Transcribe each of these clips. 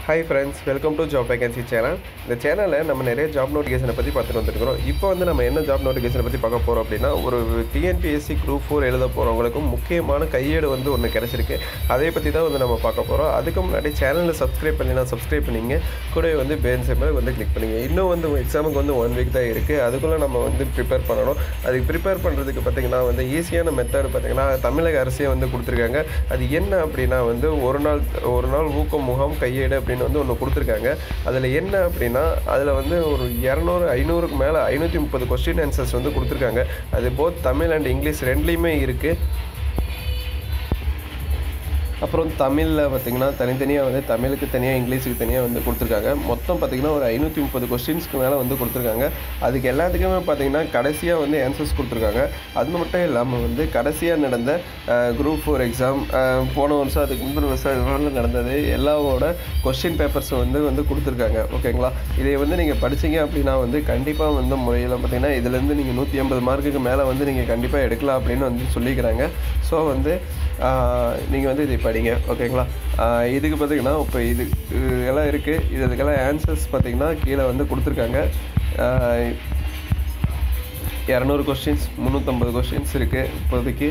hi friends welcome to job vacancy channel இந்த சேனலில் நம்ம நிறைய ஜாப் நோட்டிஃபிகேஷனை பற்றி பார்த்துட்டு வந்துருக்கிறோம் இப்போ வந்து நம்ம என்ன ஜாப் நோட்டிஃபிகேஷனை பற்றி பார்க்க போகிறோம் அப்படின்னா ஒரு டிஎன்பிஎஸ்சி குரூப் ஃபோர் எழுத போகிறவங்களுக்கும் முக்கியமான கையேடு வந்து ஒன்று கிடச்சிருக்கு அதை பற்றி தான் வந்து நம்ம பார்க்க போகிறோம் அதுக்கு முன்னாடி சேனலில் சப்ஸ்கிரைப் பண்ணினா சப்ஸ்கிரைப் பண்ணிங்க கூடவே வந்து பேன் சிம்பிள் வந்து கிளிக் பண்ணிங்க இன்னும் வந்து எக்ஸாமுக்கு வந்து ஒன் வீக் தான் இருக்குது அதுக்குள்ளே நம்ம வந்து ப்ரிப்பேர் பண்ணணும் அதுக்கு ப்ரிப்பேர் பண்ணுறதுக்கு பார்த்திங்கன்னா வந்து ஈஸியான மெத்தட் பார்த்திங்கன்னா தமிழக அரசே வந்து கொடுத்துருக்காங்க அது என்ன அப்படின்னா வந்து ஒரு நாள் ஒரு நாள் ஊக்கம் முகாம் கையேடு அப்படின்னு வந்து ஒன்று கொடுத்துருக்காங்க அதில் என்ன அப்படின்னா அதில் வந்து ஒரு இரநூறு ஐநூறுக்கு மேலே ஐநூற்றி முப்பது கொஸ்டின் ஆன்சர்ஸ் வந்து கொடுத்துருக்காங்க அது போத் தமிழ் அண்ட் இங்கிலீஷ் ரெண்டுலேயுமே இருக்குது அப்புறம் தமிழில் பார்த்திங்கன்னா தனித்தனியாக வந்து தமிழுக்கு தனியாக இங்கிலீஷுக்கு தனியாக வந்து கொடுத்துருக்காங்க மொத்தம் பார்த்திங்கன்னா ஒரு ஐநூற்றி முப்பது கொஸ்டின்ஸ்க்கு மேலே வந்து கொடுத்துருக்காங்க அதுக்கு எல்லாத்துக்குமே பார்த்திங்கன்னா கடைசியாக வந்து ஆன்சர்ஸ் கொடுத்துருக்காங்க அது மட்டும் இல்லாமல் வந்து கடைசியாக நடந்த குரூப் ஃபோர் எக்ஸாம் போன வருஷம் அதுக்கு முந்தின வருஷம் இதெல்லாம் நடந்தது எல்லாவோட கொஸ்டின் பேப்பர்ஸ் வந்து வந்து கொடுத்துருக்காங்க ஓகேங்களா இதை வந்து நீங்கள் படிச்சீங்க அப்படின்னா வந்து கண்டிப்பாக வந்து முறையில் பார்த்திங்கன்னா இதுலேருந்து நீங்கள் நூற்றி ஐம்பது மார்க்குக்கு மேலே வந்து நீங்கள் கண்டிப்பாக எடுக்கலாம் அப்படின்னு வந்து சொல்லிக்கிறாங்க ஸோ வந்து நீங்கள் வந்து இதை படிங்க ஓகேங்களா ஆஹ் இதுக்கு பார்த்தீங்கன்னா இப்போ இது இது எல்லாம் இருக்குது இது இதுக்கெல்லாம் ஆன்சர்ஸ் பார்த்தீங்கன்னா கீழே வந்து கொடுத்துருக்காங்க ஆஹ் இரநூறு கொஸ்டின்ஸ் முந்நூற்றம்பது கொஸ்டின்ஸ் இருக்குது இப்போதைக்கு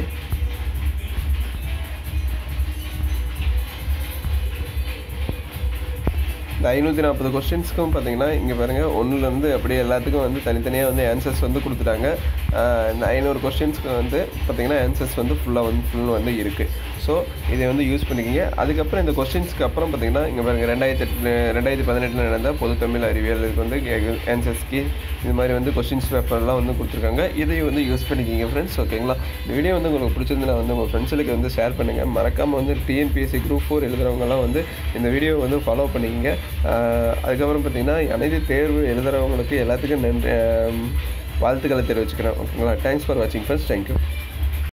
இந்த ஐநூற்றி நாற்பது கொஸ்டின்ஸ்க்கும் பார்த்தீங்கன்னா இங்கே பாருங்கள் ஒன்றுலேருந்து அப்படியே எல்லாத்துக்கும் வந்து தனித்தனியாக வந்து ஆன்சர்ஸ் வந்து கொடுத்துட்டாங்க ஆஹ் இந்த ஐநூறு கொஸ்டின்ஸ்க்கு வந்து பார்த்தீங்கன்னா ஆன்சர்ஸ் வந்து ஃபுல்லாக வந்து ஃபுல் வந்து இருக்குது ஸோ இதை வந்து யூஸ் பண்ணிக்கிங்க அதுக்கப்புறம் இந்த கொஸ்டின்ஸ்க்கு அப்புறம் பார்த்தீங்கன்னா இங்கே பாருங்கள் ரெண்டாயிரத்தி எட்டு ரெண்டாயிரத்தி பதினெட்டில் நடந்த பொது தமிழ் அறிவியல் இதுக்கு வந்து ஆன்சர்ஸ்க்கு இது மாதிரி வந்து கொஸ்டின்ஸ் பேப்பர்லாம் வந்து கொடுத்துருக்காங்க இதையும் வந்து யூஸ் பண்ணிக்கிங்க ஃப்ரெண்ட்ஸ் ஓகேங்களா இந்த வீடியோ வந்து உங்களுக்கு பிடிச்சிருந்தா வந்து உங்கள் ஃப்ரெண்ட்ஸுக்கு வந்து ஷேர் பண்ணுங்கள் மறக்காமல் வந்து டிஎன்பிஎஸ்சி குரூப் ஃபோர் எழுதுறவங்கலாம் வந்து இந்த வீடியோ வந்து ஃபாலோ பண்ணிக்கிங்க ஆஹ் அதுக்கப்புறம் பார்த்தீங்கன்னா அனைத்து தேர்வு எழுதுறவங்களுக்கு எல்லாத்துக்கும் நன்றி ஆஹ் வாழ்த்துக்களை தெரிவிச்சுக்கிறேன் ஓகேங்களா தேங்க்ஸ் ஃபார் வாட்சிங் ஃப்ரெண்ட்ஸ் தேங்க்யூ